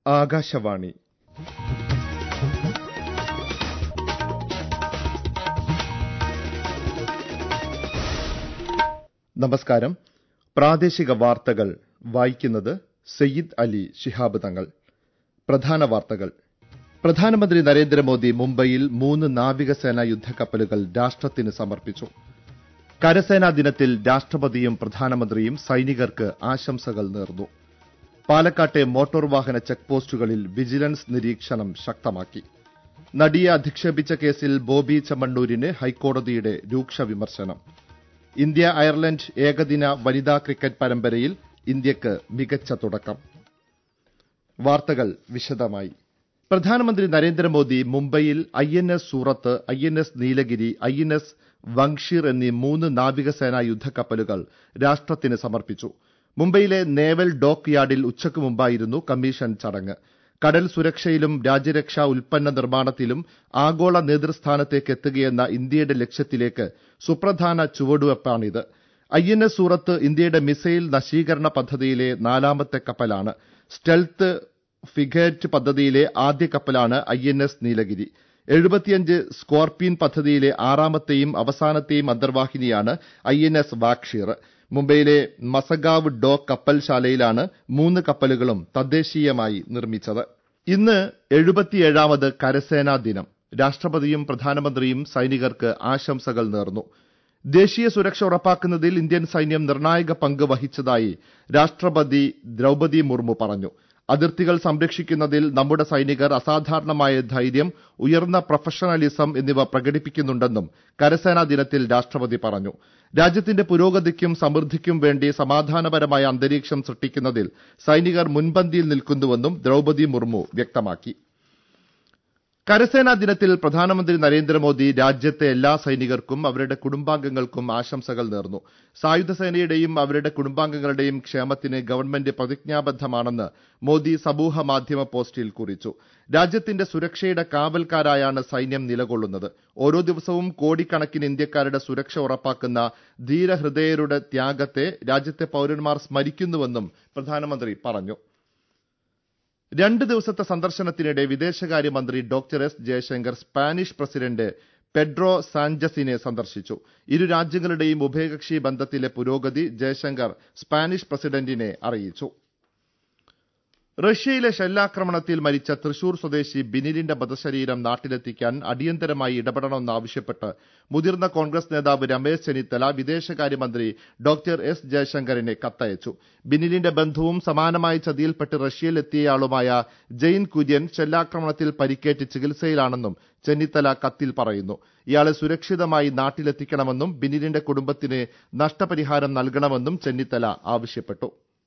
ആകാശവാണി നമസ്കാരം പ്രാദേശിക വാർത്തകൾ വായിക്കുന്നത് സയ്യിദ് അലി ശിഹാബ് തങ്ങൾ പ്രധാന വാർത്തകൾ പ്രധാനമന്ത്രി നരേന്ദ്രമോദി മുംബൈയിൽ മൂന്ന് നാവികസേനാ യുദ്ധക്കപ്പലുകൾ രാഷ്ട്രത്തിന് സമർപ്പിച്ചു കരസേനാ ദിനത്തിൽ രാഷ്ട്രപതിയും പ്രധാനമന്ത്രിയും സൈനികർക്ക് ആശംസകൾ നേർന്നു പാലക്കാട്ടെ മോട്ടോർ വാഹന ചെക്ക് പോസ്റ്റുകളിൽ വിജിലൻസ് നിരീക്ഷണം ശക്തമാക്കി നടിയെ അധിക്ഷേപിച്ച കേസിൽ ബോബി ചെമ്മണ്ണൂരിന് ഹൈക്കോടതിയുടെ രൂക്ഷ വിമർശനം ഇന്ത്യ അയർലൻഡ് ഏകദിന വനിതാ ക്രിക്കറ്റ് പരമ്പരയിൽ ഇന്ത്യക്ക് മികച്ച തുടക്കം വാർത്തകൾ വിശദമായി പ്രധാനമന്ത്രി നരേന്ദ്രമോദി മുംബൈയിൽ I N S Surat I N S Nilgiri I N S Vaghsheer എന്നീ മൂന്ന് നാവികസേനാ യുദ്ധക്കപ്പലുകൾ രാഷ്ട്രത്തിന് സമർപ്പിച്ചു മുംബൈയിലെ നേവൽ ഡോക്ക് യാർഡിൽ ഉച്ചയ്ക്ക് മുമ്പായിരുന്നു കമ്മീഷൻ ചടങ്ങ് കടൽ സുരക്ഷയിലും രാജ്യരക്ഷാ ഉൽപ്പന്ന നിർമ്മാണത്തിലും ആഗോള നേതൃസ്ഥാനത്തേക്ക് എത്തുകയെന്ന ഇന്ത്യയുടെ ലക്ഷ്യത്തിലേക്ക് സുപ്രധാന ചുവടുവയ്പ്പാണിത് ഐ എൻ എസ് സൂറത്ത് ഇന്ത്യയുടെ മിസൈൽ നശീകരണ പദ്ധതിയിലെ നാലാമത്തെ കപ്പലാണ് സ്റ്റെൽത്ത് ഫിഗേറ്റ് പദ്ധതിയിലെ ആദ്യ കപ്പലാണ് ഐ എൻ എസ് നീലഗിരി എഴുപത്തിയഞ്ച് സ്കോർപിയൻ പദ്ധതിയിലെ ആറാമത്തെയും അവസാനത്തെയും അന്തർവാഹിനിയാണ് ഐ എൻ എസ് വാക്ഷീർ മുംബൈയിലെ മസഗാവ് ഡോക്ക് കപ്പൽശാലയിലാണ് മൂന്ന് കപ്പലുകളും തദ്ദേശീയമായി നിർമ്മിച്ചത് ഇന്ന് എഴുപത്തിയേഴാമത് കരസേനാ ദിനം രാഷ്ട്രപതിയും പ്രധാനമന്ത്രിയും സൈനികർക്ക് ആശംസകൾ നേർന്നു ദേശീയ സുരക്ഷ ഉറപ്പാക്കുന്നതിൽ ഇന്ത്യൻ സൈന്യം നിർണായക പങ്ക് വഹിച്ചതായി രാഷ്ട്രപതി ദ്രൌപതി മുർമു പറഞ്ഞു അതിർത്തികൾ സംരക്ഷിക്കുന്നതിൽ നമ്മുടെ സൈനികർ അസാധാരണമായ ധൈര്യം ഉയർന്ന പ്രൊഫഷണലിസം എന്നിവ പ്രകടിപ്പിക്കുന്നുണ്ടെന്നും കരസേനാ ദിനത്തിൽ രാഷ്ട്രപതി പറഞ്ഞു രാജ്യത്തിന്റെ പുരോഗതിക്കും സമൃദ്ധിക്കും വേണ്ടി സമാധാനപരമായ അന്തരീക്ഷം സൃഷ്ടിക്കുന്നതിൽ സൈനികർ മുൻപന്തിയിൽ നിൽക്കുന്നുവെന്നും ദ്രൌപതി മുർമു വ്യക്തമാക്കി കരസേനാ ദിനത്തിൽ പ്രധാനമന്ത്രി നരേന്ദ്രമോദി രാജ്യത്തെ എല്ലാ സൈനികർക്കും അവരുടെ കുടുംബാംഗങ്ങൾക്കും ആശംസകൾ നേർന്നു സായുധ സേനയുടെയും അവരുടെ കുടുംബാംഗങ്ങളുടെയും ക്ഷേമത്തിന് ഗവൺമെന്റ് പ്രതിജ്ഞാബദ്ധമാണെന്ന് മോദി സമൂഹ മാധ്യമ പോസ്റ്റിൽ കുറിച്ചു രാജ്യത്തിന്റെ സുരക്ഷയുടെ കാവൽക്കാരായാണ് സൈന്യം നിലകൊള്ളുന്നത് ഓരോ ദിവസവും കോടിക്കണക്കിന് ഇന്ത്യക്കാരുടെ സുരക്ഷ ഉറപ്പാക്കുന്ന ധീരഹൃദയരുടെ ത്യാഗത്തെ രാജ്യത്തെ പൌരന്മാർ സ്മരിക്കുന്നുവെന്നും പ്രധാനമന്ത്രി പറഞ്ഞു രണ്ട് ദിവസത്തെ സന്ദർശനത്തിനിടെ വിദേശകാര്യമന്ത്രി doctor S Jaishankar Spanish president Pedro സാഞ്ചസിനെ സന്ദർശിച്ചു ഇരു രാജ്യങ്ങളുടെയും ഉഭയകക്ഷി ബന്ധത്തിലെ പുരോഗതി ജയശങ്കർ സ്പാനിഷ് പ്രസിഡന്റിനെ അറിയിച്ചു റഷ്യയിലെ ഷെല്ലാക്രമണത്തിൽ മരിച്ച തൃശൂർ സ്വദേശി ബിനിലിന്റെ മൃതശരീരം നാട്ടിലെത്തിക്കാൻ അടിയന്തരമായി ഇടപെടണമെന്നാവശ്യപ്പെട്ട് മുതിർന്ന കോൺഗ്രസ് നേതാവ് രമേശ് ചെന്നിത്തല വിദേശകാര്യമന്ത്രി ഡോക്ടർ എസ് ജയശങ്കറിന് കത്തയച്ചു ബിനിലിന്റെ ബന്ധുവും സമാനമായ ചതിയിൽപ്പെട്ട് റഷ്യയിലെത്തിയയാളുമായ ജെയിൻ കുര്യൻ ഷെല്ലാക്രമണത്തിൽ പരിക്കേറ്റ് ചികിത്സയിലാണെന്നും ചെന്നിത്തല കത്തിൽ പറയുന്നു ഇയാളെ സുരക്ഷിതമായി നാട്ടിലെത്തിക്കണമെന്നും ബിനിലിന്റെ കുടുംബത്തിന് നഷ്ടപരിഹാരം നൽകണമെന്നും ചെന്നിത്തല ആവശ്യപ്പെട്ടു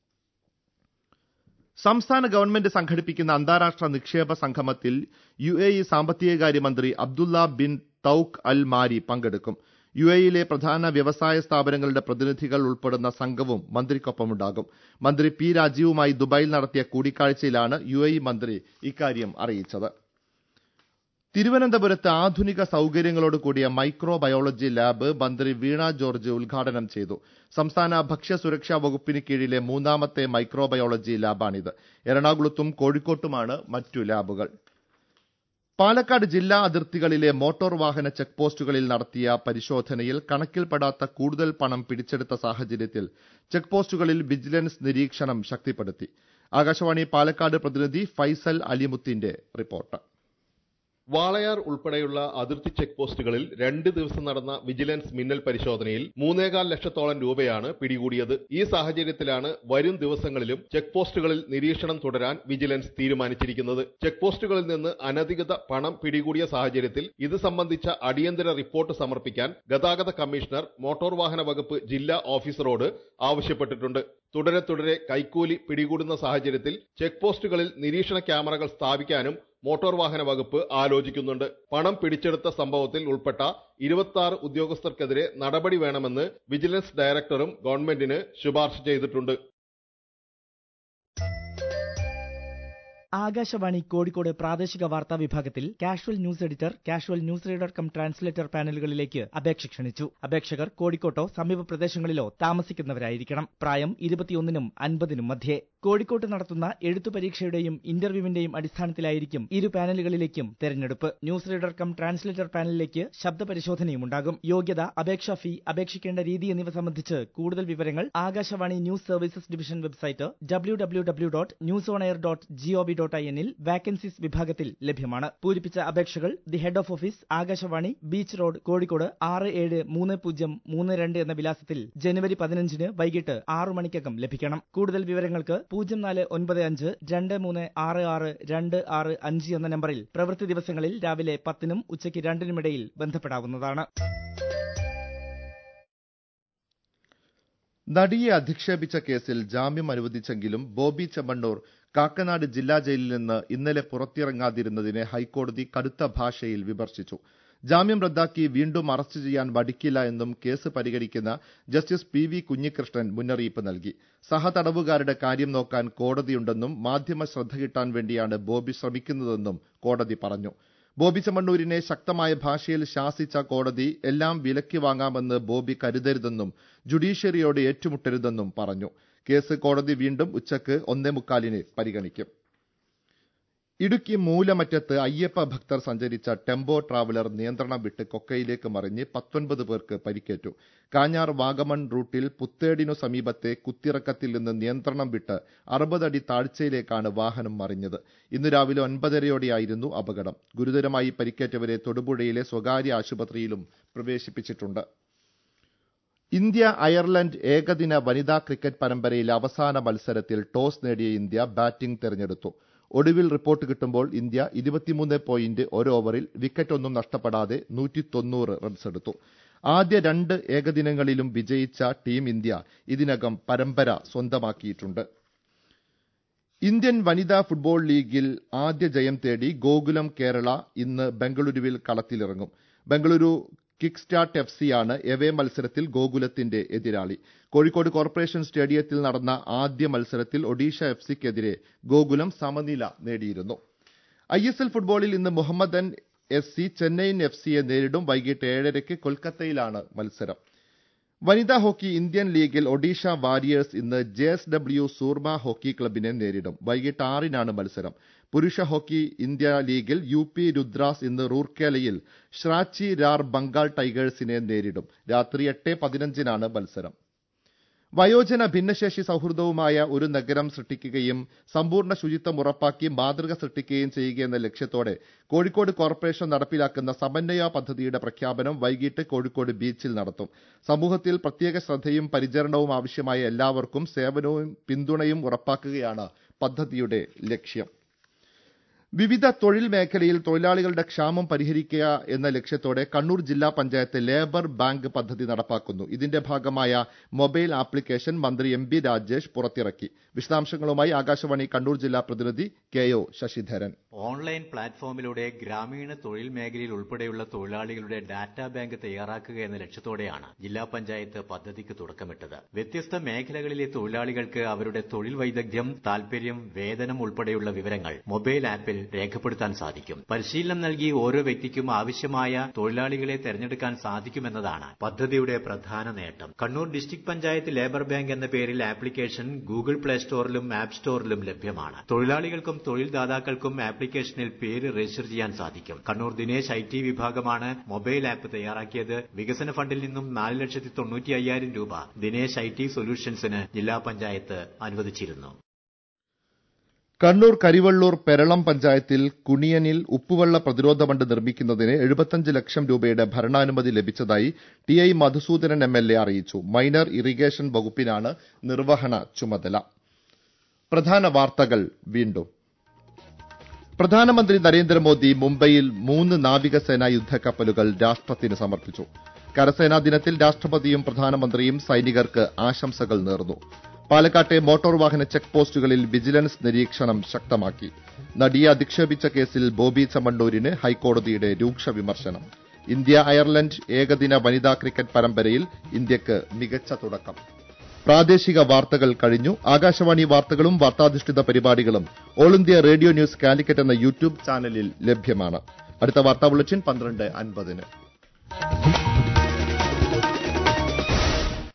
സംസ്ഥാന ഗവൺമെന്റ് സംഘടിപ്പിക്കുന്ന അന്താരാഷ്ട്ര നിക്ഷേപ സംഗമത്തിൽ യു എ ഇ സാമ്പത്തികകാര്യമന്ത്രി Abdullah bin Touq Al Marri പങ്കെടുക്കും യു എയിലെ പ്രധാന വ്യവസായ സ്ഥാപനങ്ങളുടെ പ്രതിനിധികൾ ഉൾപ്പെടുന്ന സംഘവും മന്ത്രിക്കൊപ്പമുണ്ടാകും മന്ത്രി പി രാജീവുമായി ദുബായിൽ നടത്തിയ കൂടിക്കാഴ്ചയിലാണ് യു എ ഇ മന്ത്രി ഇക്കാര്യം അറിയിച്ചത് തിരുവനന്തപുരത്ത് ആധുനിക സൌകര്യങ്ങളോട് കൂടിയ മൈക്രോ ബയോളജി ലാബ് മന്ത്രി വീണ ജോർജ് ഉദ്ഘാടനം ചെയ്തു സംസ്ഥാന ഭക്ഷ്യ സുരക്ഷാ വകുപ്പിന് കീഴിലെ മൂന്നാമത്തെ മൈക്രോ ബയോളജി ലാബാണിത് എറണാകുളത്തും കോഴിക്കോട്ടുമാണ് മറ്റു ലാബുകൾ പാലക്കാട് ജില്ലാ അതിർത്തികളിലെ മോട്ടോർ വാഹന ചെക്ക് പോസ്റ്റുകളിൽ നടത്തിയ പരിശോധനയിൽ കണക്കിൽപ്പെടാത്ത കൂടുതൽ പണം പിടിച്ചെടുത്ത സാഹചര്യത്തിൽ ചെക്ക് പോസ്റ്റുകളിൽ വിജിലൻസ് നിരീക്ഷണം ശക്തിപ്പെടുത്തി ആകാശവാണി പാലക്കാട് പ്രതിനിധി ഫൈസൽ അലിമുത്തിന്റെ റിപ്പോർട്ട് വാളയാർ ഉൾപ്പെടെയുള്ള അതിർത്തി ചെക്ക് പോസ്റ്റുകളിൽ രണ്ട് ദിവസം നടന്ന വിജിലൻസ് മിന്നൽ പരിശോധനയിൽ മൂന്നേകാൽ ലക്ഷത്തോളം രൂപയാണ് പിടികൂടിയത് ഈ സാഹചര്യത്തിലാണ് വരും ദിവസങ്ങളിലും ചെക്ക് പോസ്റ്റുകളിൽ നിരീക്ഷണം തുടരാൻ വിജിലൻസ് തീരുമാനിച്ചിരിക്കുന്നത് ചെക്ക് പോസ്റ്റുകളിൽ നിന്ന് അനധികൃത പണം പിടികൂടിയ സാഹചര്യത്തിൽ ഇത് സംബന്ധിച്ച അടിയന്തര റിപ്പോർട്ട് സമർപ്പിക്കാൻ ഗതാഗത കമ്മീഷണർ മോട്ടോർ വാഹന വകുപ്പ് ജില്ലാ ഓഫീസറോട് ആവശ്യപ്പെട്ടിട്ടുണ്ട് തുടരെ തുടരെ കൈക്കൂലി പിടികൂടുന്ന സാഹചര്യത്തിൽ ചെക്ക് പോസ്റ്റുകളിൽ നിരീക്ഷണ ക്യാമറകൾ സ്ഥാപിക്കാനും മോട്ടോർ വാഹന വകുപ്പ് ആലോചിക്കുന്നുണ്ട് പണം പിടിച്ചെടുത്ത സംഭവത്തിൽ ഉൾപ്പെട്ട ഇരുപത്തി ആറ് ഉദ്യോഗസ്ഥർക്കെതിരെ നടപടി വേണമെന്ന് വിജിലൻസ് ഡയറക്ടറും ഗവൺമെന്റിന് ശുപാർശ ചെയ്തിട്ടുണ്ട് ആകാശവാണി കോഴിക്കോട് പ്രാദേശിക വാർത്താ വിഭാഗത്തിൽ casual news editor casual news reader cum translator പാനലുകളിലേക്ക് അപേക്ഷ ക്ഷണിച്ചു അപേക്ഷകർ കോഴിക്കോട്ടോ സമീപ പ്രദേശങ്ങളിലോ താമസിക്കുന്നവരായിരിക്കണം പ്രായം ഇരുപത്തിയൊന്നിനും അൻപതിനും മധ്യേ കോഴിക്കോട്ട് നടത്തുന്ന എഴുത്തു പരീക്ഷയുടെയും ഇന്റർവ്യൂവിന്റെയും അടിസ്ഥാനത്തിലായിരിക്കും ഇരു പാനലുകളിലേക്കും തെരഞ്ഞെടുപ്പ് ന്യൂസ് റീഡർ കം ട്രാൻസ്ലേറ്റർ പാനലിലേക്ക് ശബ്ദ പരിശോധനയും ഉണ്ടാകും യോഗ്യത അപേക്ഷാ ഫീ അപേക്ഷിക്കേണ്ട രീതി എന്നിവ സംബന്ധിച്ച് കൂടുതൽ വിവരങ്ങൾ Akashvani news services division website W W W dot news on air dot GOV dot I എന്നിൽ വാക്കൻസീസ് വിഭാഗത്തിൽ ലഭ്യമാണ് പൂരിപ്പിച്ച അപേക്ഷകൾ the head of office Akashvani beach road Kozhikode ആറ് ഏഴ് മൂന്ന് പൂജ്യം മൂന്ന് രണ്ട് എന്ന വിലാസത്തിൽ ജനുവരി പതിനഞ്ചിന് വൈകിട്ട് ആറു മണിക്കകം ലഭിക്കണം കൂടുതൽ വിവരങ്ങൾക്ക് പൂജ്യം നാല് ഒൻപത് അഞ്ച് രണ്ട് മൂന്ന് ആറ് ആറ് രണ്ട് ആറ് അഞ്ച് എന്ന നമ്പറിൽ പ്രവൃത്തി ദിവസങ്ങളിൽ രാവിലെ പത്തിനും ഉച്ചയ്ക്ക് രണ്ടിനുമിടയിൽ ബന്ധപ്പെടാവുന്നതാണ് നടിയെ അധിക്ഷേപിച്ച കേസിൽ ജാമ്യം അനുവദിച്ചെങ്കിലും ബോബി ചെമ്മണ്ണൂർ കാക്കനാട് ജില്ലാ ജയിലിൽ നിന്ന് ഇന്നലെ പുറത്തിറങ്ങാതിരുന്നതിനെ ഹൈക്കോടതി കടുത്ത ഭാഷയിൽ വിമർശിച്ചു ജാമ്യം റദ്ദാക്കി വീണ്ടും അറസ്റ്റ് ചെയ്യാൻ മടിക്കില്ല എന്നും കേസ് പരിഗണിക്കുന്ന ജസ്റ്റിസ് പി വി കുഞ്ഞികൃഷ്ണൻ മുന്നറിയിപ്പ് നൽകി സഹതടവുകാരുടെ കാര്യം നോക്കാൻ കോടതിയുണ്ടെന്നും മാധ്യമ ശ്രദ്ധ കിട്ടാൻ വേണ്ടിയാണ് ബോബി ശ്രമിക്കുന്നതെന്നും കോടതി പറഞ്ഞു ബോബി ചെമ്മണ്ണൂരിനെ ശക്തമായ ഭാഷയിൽ ശാസിച്ച കോടതി എല്ലാം വിലക്കി വാങ്ങാമെന്ന് ബോബി കരുതരുതെന്നും ജുഡീഷ്യറിയോട് ഏറ്റുമുട്ടരുതെന്നും പറഞ്ഞു കേസ് കോടതി വീണ്ടും ഉച്ചക്ക് ഒന്നേ മുക്കാലിന് പരിഗണിക്കും ഇടുക്കി മൂലമറ്റത്ത് അയ്യപ്പ ഭക്തർ സഞ്ചരിച്ച ടെമ്പോ ട്രാവലർ നിയന്ത്രണം വിട്ട് കൊക്കയിലേക്ക് മറിഞ്ഞ് പത്തൊൻപത് പേർക്ക് പരിക്കേറ്റു കാഞ്ഞാർ വാഗമൺ റൂട്ടിൽ പുത്തേടിനു സമീപത്തെ കുത്തിറക്കത്തിൽ നിന്ന് നിയന്ത്രണം വിട്ട് അറുപതടി താഴ്ചയിലേക്കാണ് വാഹനം മറിഞ്ഞത് ഇന്നു രാവിലെ ഒൻപതരയോടെയായിരുന്നു അപകടം ഗുരുതരമായി പരിക്കേറ്റവരെ തൊടുപുഴയിലെ സ്വകാര്യ ആശുപത്രിയിലും പ്രവേശിപ്പിച്ചിട്ടുണ്ട് ഇന്ത്യ അയർലൻഡ് ഏകദിന വനിതാ ക്രിക്കറ്റ് പരമ്പരയിലെ അവസാന മത്സരത്തിൽ ടോസ് നേടിയ ഇന്ത്യ ബാറ്റിംഗ് തെരഞ്ഞെടുത്തു ഒടുവിൽ റിപ്പോർട്ട് കിട്ടുമ്പോൾ ഇന്ത്യ ഇരുപത്തിമൂന്ന് പോയിന്റ് ഒരു ഓവറിൽ വിക്കറ്റൊന്നും നഷ്ടപ്പെടാതെ നൂറ്റി തൊണ്ണൂറ് റൺസെടുത്തു ആദ്യ രണ്ട് ഏകദിനങ്ങളിലും വിജയിച്ച ടീം ഇന്ത്യ ഇതിനകം പരമ്പര സ്വന്തമാക്കിയിട്ടുണ്ട് ഇന്ത്യൻ വനിതാ ഫുട്ബോൾ ലീഗിൽ ആദ്യ ജയം തേടി ഗോകുലം കേരള ഇന്ന് ബംഗളൂരുവിൽ കളത്തിലിറങ്ങും ബംഗളൂരു കിക്ക് സ്റ്റാർട്ട് എഫ് സിയാണ് എവേ മത്സരത്തിൽ ഗോകുലത്തിന്റെ എതിരാളി കോഴിക്കോട് കോർപ്പറേഷൻ സ്റ്റേഡിയത്തിൽ നടന്ന ആദ്യ മത്സരത്തിൽ ഒഡീഷ എഫ് സിക്കെതിരെ ഗോകുലം സമനില നേടിയിരുന്നു ഐ എസ് എൽ ഫുട്ബോളിൽ ഇന്ന് Mohammedan S C Chennaiyin F സിയെ നേരിടും വൈകിട്ട് ഏഴരയ്ക്ക് കൊൽക്കത്തയിലാണ് മത്സരം വനിതാ ഹോക്കി ഇന്ത്യൻ ലീഗിൽ ഒഡീഷ വാരിയേഴ്സ് ഇന്ന് J S W Soorma hockey ക്ലബിനെ നേരിടും വൈകിട്ട് ആറിനാണ് മത്സരം പുരുഷ ഹോക്കി ഇന്ത്യ ലീഗിൽ യു പി രുദ്രാസ് ഇന്ന് റൂർക്കേലയിൽ ഷ്രാച്ചി രാർ ബംഗാൾ ടൈഗേഴ്സിനെ നേരിടും രാത്രി എട്ട് പതിനഞ്ചിനാണ് മത്സരം വയോജന ഭിന്നശേഷി സൌഹൃദവുമായ ഒരു നഗരം സൃഷ്ടിക്കുകയും സമ്പൂർണ്ണ ശുചിത്വം ഉറപ്പാക്കി മാതൃക സൃഷ്ടിക്കുകയും ചെയ്യുകയെന്ന ലക്ഷ്യത്തോടെ കോഴിക്കോട് കോർപ്പറേഷൻ നടപ്പിലാക്കുന്ന സമന്വയ പദ്ധതിയുടെ പ്രഖ്യാപനം വൈകിട്ട് കോഴിക്കോട് ബീച്ചിൽ നടത്തും സമൂഹത്തിൽ പ്രത്യേക ശ്രദ്ധയും പരിചരണവും ആവശ്യമായ എല്ലാവർക്കും സേവനവും പിന്തുണയും ഉറപ്പാക്കുകയാണ് പദ്ധതിയുടെ ലക്ഷ്യം വിവിധ തൊഴിൽ മേഖലയിൽ തൊഴിലാളികളുടെ ക്ഷാമം പരിഹരിക്കുക എന്ന ലക്ഷ്യത്തോടെ കണ്ണൂർ ജില്ലാ പഞ്ചായത്ത് ലേബർ ബാങ്ക് പദ്ധതി നടപ്പാക്കുന്നു ഇതിന്റെ ഭാഗമായ മൊബൈൽ ആപ്ലിക്കേഷൻ മന്ത്രി എം ബി രാജേഷ് പുറത്തിറക്കി വിശദാംശങ്ങളുമായി ആകാശവാണി കണ്ണൂർ ജില്ലാ പ്രതിനിധി കെ ഒ ശശിധരൻ ഓൺലൈൻ പ്ലാറ്റ്ഫോമിലൂടെ ഗ്രാമീണ തൊഴിൽ മേഖലയിൽ ഉൾപ്പെടെയുള്ള തൊഴിലാളികളുടെ ഡാറ്റാ ബാങ്ക് തയ്യാറാക്കുക എന്ന ലക്ഷ്യത്തോടെയാണ് ജില്ലാ പഞ്ചായത്ത് പദ്ധതിക്ക് തുടക്കമിട്ടത് വ്യത്യസ്ത മേഖലകളിലെ തൊഴിലാളികൾക്ക് അവരുടെ തൊഴിൽ വൈദഗ്ധ്യം താൽപര്യം വേതനം ഉൾപ്പെടെയുള്ള വിവരങ്ങൾ മൊബൈൽ ആപ്പിൽ രേഖപ്പെടുത്താൻ സാധിക്കും പരിശീലനം നൽകി ഓരോ വ്യക്തിക്കും ആവശ്യമായ തൊഴിലാളികളെ തെരഞ്ഞെടുക്കാൻ സാധിക്കുമെന്നതാണ് പദ്ധതിയുടെ പ്രധാന നേട്ടം Kannur district panchayat labour bank എന്ന പേരിൽ ആപ്ലിക്കേഷൻ ഗൂഗിൾ പ്ലേ സ്റ്റോറിലും ആപ്പ് സ്റ്റോറിലും ലഭ്യമാണ് തൊഴിലാളികൾക്കും തൊഴിൽ ദാതാക്കൾക്കും ആപ്ലിക്കേഷനിൽ പേര് രജിസ്റ്റർ ചെയ്യാൻ സാധിക്കും കണ്ണൂർ ദിനേശ് ഐ ടി വിഭാഗമാണ് മൊബൈൽ ആപ്പ് തയ്യാറാക്കിയത് വികസന ഫണ്ടിൽ നിന്നും നാല് ലക്ഷത്തി തൊണ്ണൂറ്റി അയ്യായിരം രൂപ ദിനേശ് ഐ ടി സൊല്യൂഷൻസിന് ജില്ലാ പഞ്ചായത്ത് അനുവദിച്ചിരുന്നു കണ്ണൂർ കരിവള്ളൂർ പെരളം പഞ്ചായത്തിൽ കുണിയനിൽ ഉപ്പുവെള്ള പ്രതിരോധ ബണ്ട് നിർമ്മിക്കുന്നതിന് എഴുപത്തഞ്ച് ലക്ഷം രൂപയുടെ ഭരണാനുമതി ലഭിച്ചതായി T I Madhusoodanan M L A അറിയിച്ചു മൈനർ ഇറിഗേഷൻ വകുപ്പിനാണ് നിർവഹണ ചുമതല പ്രധാന വാർത്തകൾ വീണ്ടും പ്രധാനമന്ത്രി നരേന്ദ്രമോദി മുംബൈയിൽ മൂന്ന് നാവികസേനാ യുദ്ധക്കപ്പലുകൾ രാഷ്ട്രത്തിന് സമർപ്പിച്ചു കരസേനാ ദിനത്തിൽ രാഷ്ട്രപതിയും പ്രധാനമന്ത്രിയും സൈനികർക്ക് ആശംസകൾ നേർന്നു പാലക്കാട്ടെ മോട്ടോർ വാഹന ചെക്ക് പോസ്റ്റുകളിൽ വിജിലൻസ് നിരീക്ഷണം ശക്തമാക്കി നടിയെ അധിക്ഷേപിച്ച കേസിൽ ബോബി ചമ്മണ്ണൂരിന് ഹൈക്കോടതിയുടെ രൂക്ഷ വിമർശനം ഇന്ത്യ അയർലൻഡ് ഏകദിന വനിതാ ക്രിക്കറ്റ് പരമ്പരയിൽ ഇന്ത്യക്ക് മികച്ച തുടക്കം പ്രാദേശിക വാർത്തകൾ കഴിഞ്ഞു ആകാശവാണി വാർത്തകളും വാർത്താധിഷ്ഠിത പരിപാടികളും all India radio news Calicut എന്ന യൂട്യൂബ് ചാനലിൽ ലഭ്യമാണ് അടുത്ത വാർത്താ ബുള്ളറ്റിൻ പന്ത്രണ്ട് അൻപതിന്